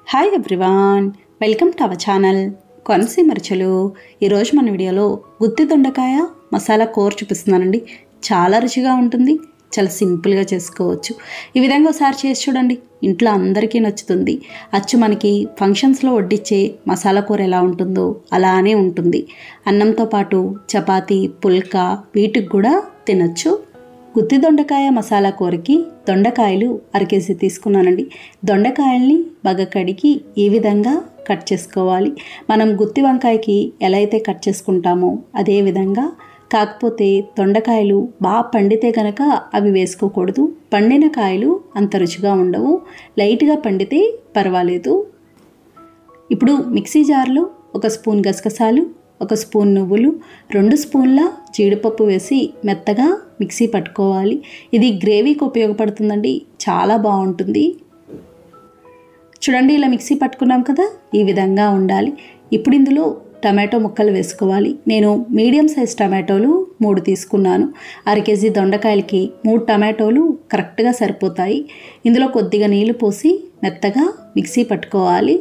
hi everyone welcome to our channel Konaseema Ruchulu ఈరోజు మన వీడియోలో గుత్తి దొండకాయ మసాలా కూర చూపిస్తున్నానండి చాలా రుచిగా ఉంటుంది చాలా సింపుల్గా చేసుకోవచ్చు ఈ విధంగా ఒకసారి చేసి చూడండి ఇంట్లో అందరికీ నచ్చుతుంది అచ్చు మనకి ఫంక్షన్స్లో వడ్డిచ్చే మసాలా కూర ఎలా ఉంటుందో అలానే ఉంటుంది అన్నంతో పాటు చపాతీ పుల్కా వీటికి కూడా తినచ్చు గుత్తి దొండకాయ మసాలా కూరకి దొండకాయలు అరకేసి తీసుకున్నానండి దొండకాయల్ని బాగా కడిగి ఈ విధంగా కట్ చేసుకోవాలి మనం గుత్తి వంకాయకి ఎలా అయితే కట్ చేసుకుంటామో అదే విధంగా కాకపోతే దొండకాయలు బాగా పండితే కనుక అవి వేసుకోకూడదు పండిన కాయలు అంత రుచిగా ఉండవు లైట్గా పండితే పర్వాలేదు ఇప్పుడు మిక్సీ జార్లో ఒక స్పూన్ గసగసాలు ఒక స్పూన్ నువ్వులు రెండు స్పూన్ల జీడిపప్పు వేసి మెత్తగా మిక్సీ పట్టుకోవాలి ఇది గ్రేవీకి ఉపయోగపడుతుందండి చాలా బాగుంటుంది చూడండి ఇలా మిక్సీ పట్టుకున్నాం కదా ఈ విధంగా ఉండాలి ఇప్పుడు ఇందులో టమాటో ముక్కలు వేసుకోవాలి నేను మీడియం సైజ్ టమాటోలు మూడు తీసుకున్నాను అర కేజీ దొండకాయలకి మూడు టమాటోలు కరెక్ట్గా సరిపోతాయి ఇందులో కొద్దిగా నీళ్లు పోసి మెత్తగా మిక్సీ పట్టుకోవాలి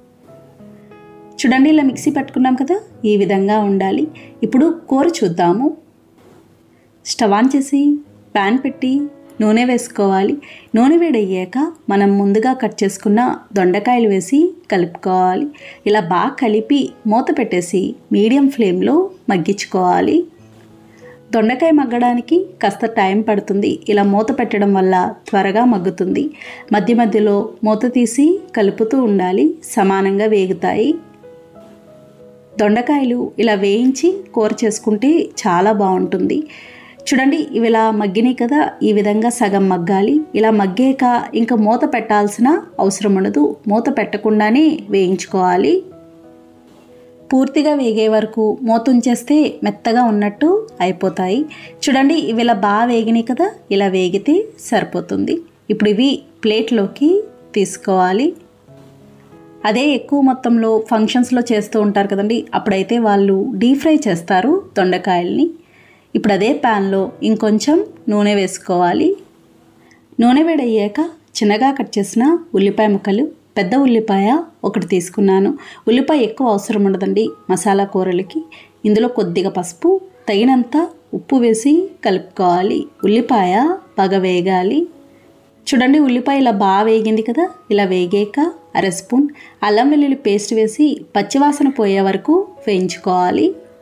చూడండి ఇలా మిక్సీ పట్టుకున్నాం కదా ఈ విధంగా ఉండాలి ఇప్పుడు కూర చూద్దాము స్టవ్ ఆన్ చేసి ప్యాన్ పెట్టి నూనె వేసుకోవాలి నూనె వేడయ్యాక మనం ముందుగా కట్ చేసుకున్న దొండకాయలు వేసి కలుపుకోవాలి ఇలా బాగా కలిపి మూత పెట్టేసి మీడియం ఫ్లేమ్లో మగ్గించుకోవాలి దొండకాయ మగ్గడానికి కాస్త టైం పడుతుంది ఇలా మూత పెట్టడం వల్ల త్వరగా మగ్గుతుంది మధ్య మధ్యలో మూత తీసి కలుపుతూ ఉండాలి సమానంగా వేగుతాయి దొండకాయలు ఇలా వేయించి కూర చేసుకుంటే చాలా బాగుంటుంది చూడండి ఇవి ఇలా మగ్గినాయి కదా ఈ విధంగా సగం మగ్గాలి ఇలా మగ్గాక ఇంకా మూత పెట్టాల్సిన అవసరం ఉండదు మూత పెట్టకుండానే వేయించుకోవాలి పూర్తిగా వేగే వరకు మూత ఉంచేస్తే మెత్తగా ఉన్నట్టు అయిపోతాయి చూడండి ఇవి ఇలా బాగా వేగినాయి కదా ఇలా వేగితే సరిపోతుంది ఇప్పుడు ఇవి ప్లేట్లోకి తీసుకోవాలి అదే ఎక్కువ మొత్తంలో ఫంక్షన్స్లో చేస్తూ ఉంటారు కదండి అప్పుడైతే వాళ్ళు డీప్ ఫ్రై చేస్తారు దొండకాయల్ని ఇప్పుడు అదే ప్యాన్లో ఇంకొంచెం నూనె వేసుకోవాలి నూనె వేడయ్యాక చిన్నగా కట్ చేసిన ఉల్లిపాయ ముక్కలు పెద్ద ఉల్లిపాయ ఒకటి తీసుకున్నాను ఉల్లిపాయ ఎక్కువ అవసరం ఉండదండి మసాలా కూరలకి ఇందులో కొద్దిగా పసుపు తగినంత ఉప్పు వేసి కలుపుకోవాలి ఉల్లిపాయ బాగా వేగాలి చూడండి ఉల్లిపాయ ఇలా బాగా వేగింది కదా ఇలా వేగాక అర స్పూన్ అల్లం వెల్లుల్లి పేస్ట్ వేసి పచ్చివాసన పోయే వరకు వేయించుకోవాలి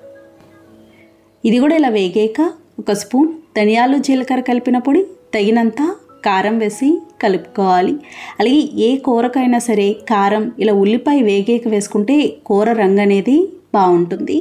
ఇది కూడా ఇలా వేగాక ఒక స్పూన్ ధనియాలు జీలకర్ర కలిపిన పొడి తగినంత కారం వేసి కలుపుకోవాలి అలాగే ఏ కూరకైనా సరే కారం ఇలా ఉల్లిపాయ వేగాక వేసుకుంటే కూర రంగు అనేది బాగుంటుంది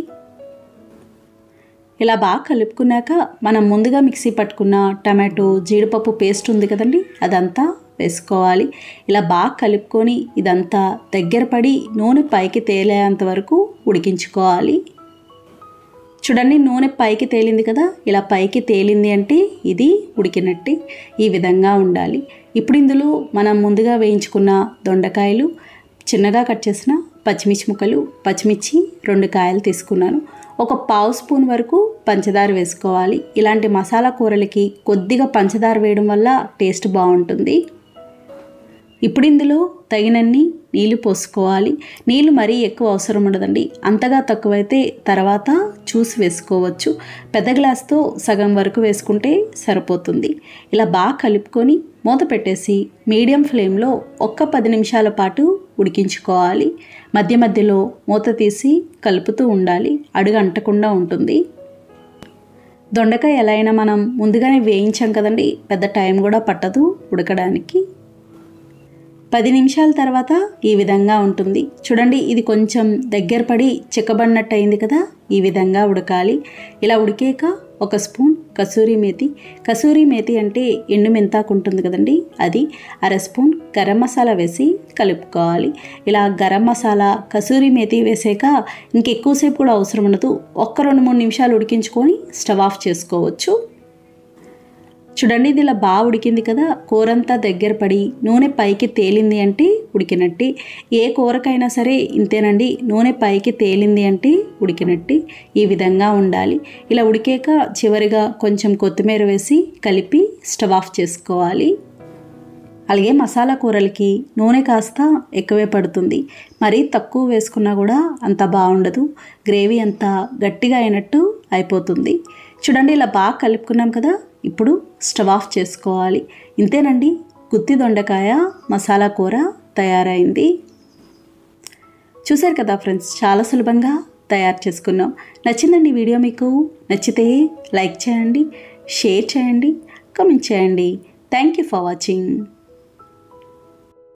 ఇలా బాగా కలుపుకున్నాక మనం ముందుగా మిక్సీ పట్టుకున్న టమాటో జీడిపప్పు పేస్ట్ ఉంది కదండి అదంతా వేసుకోవాలి ఇలా బాగా కలుపుకొని ఇదంతా దగ్గర పడి నూనె పైకి తేలేంత వరకు ఉడికించుకోవాలి చూడండి నూనె పైకి తేలింది కదా ఇలా పైకి తేలింది అంటే ఇది ఉడికినట్టే ఈ విధంగా ఉండాలి ఇప్పుడు ఇందులో మనం ముందుగా వేయించుకున్న దొండకాయలు చిన్నగా కట్ చేసిన పచ్చిమిర్చి ముక్కలు పచ్చిమిర్చి రెండు కాయలు తీసుకున్నాను ఒక పావు స్పూన్ వరకు పంచదార వేసుకోవాలి ఇలాంటి మసాలా కూరలకి కొద్దిగా పంచదార వేయడం వల్ల టేస్ట్ బాగుంటుంది ఇప్పుడు ఇందులో తగినన్ని నీళ్లు పోసుకోవాలి నీళ్లు మరీ ఎక్కువ అవసరం ఉండదండి అంతగా తక్కువైతే తర్వాత చూసి వేసుకోవచ్చు పెద్ద గ్లాస్తో సగం వరకు వేసుకుంటే సరిపోతుంది ఇలా బాగా కలుపుకొని మూత పెట్టేసి మీడియం ఫ్లేమ్లో ఒక్క పది నిమిషాల పాటు ఉడికించుకోవాలి మధ్య మధ్యలో మూత తీసి కలుపుతూ ఉండాలి అడుగు అంటకుండా ఉంటుంది దొండకాయ ఎలా అయినా మనం ముందుగానే వేయించాం కదండి పెద్ద టైం కూడా పట్టదు ఉడకడానికి పది నిమిషాల తర్వాత ఈ విధంగా ఉంటుంది చూడండి ఇది కొంచెం దగ్గర పడి చిక్కబడినట్టు అయింది కదా ఈ విధంగా ఉడకాలి ఇలా ఉడికాక ఒక స్పూన్ కసూరి మేతి కసూరి మేతి అంటే ఎండు మెంతాకు ఉంటుంది కదండి అది అర స్పూన్ గరం మసాలా వేసి కలుపుకోవాలి ఇలా గరం మసాలా కసూరి మేతి వేసాక ఇంకెక్కువసేపు కూడా అవసరం ఉండదు ఒక్క రెండు మూడు నిమిషాలు ఉడికించుకొని స్టవ్ ఆఫ్ చేసుకోవచ్చు చూడండి ఇది ఇలా బాగా ఉడికింది కదా కూరంతా దగ్గర పడి నూనె పైకి తేలింది అంటే ఉడికినట్టే ఏ కూరకైనా సరే ఇంతేనండి నూనె పైకి తేలింది అంటే ఉడికినట్టే ఈ విధంగా ఉండాలి ఇలా ఉడికాక చివరిగా కొంచెం కొత్తిమీర వేసి కలిపి స్టవ్ ఆఫ్ చేసుకోవాలి అలాగే మసాలా కూరలకి నూనె కాస్త ఎక్కువే పడుతుంది మరీ తక్కువ వేసుకున్నా కూడా అంత బాగుండదు గ్రేవీ అంతా గట్టిగా అయినట్టు అయిపోతుంది చూడండి ఇలా బాగా కలుపుకున్నాం కదా ఇప్పుడు స్టవ్ ఆఫ్ చేసుకోవాలి ఇంతేనండి గుత్తి దొండకాయ మసాలా కూర తయారైంది చూశారు కదా ఫ్రెండ్స్ చాలా సులభంగా తయారు చేసుకున్నాం నచ్చిందండి వీడియో మీకు నచ్చితే లైక్ చేయండి షేర్ చేయండి కామెంట్ చేయండి థ్యాంక్ యూ ఫర్ వాచింగ్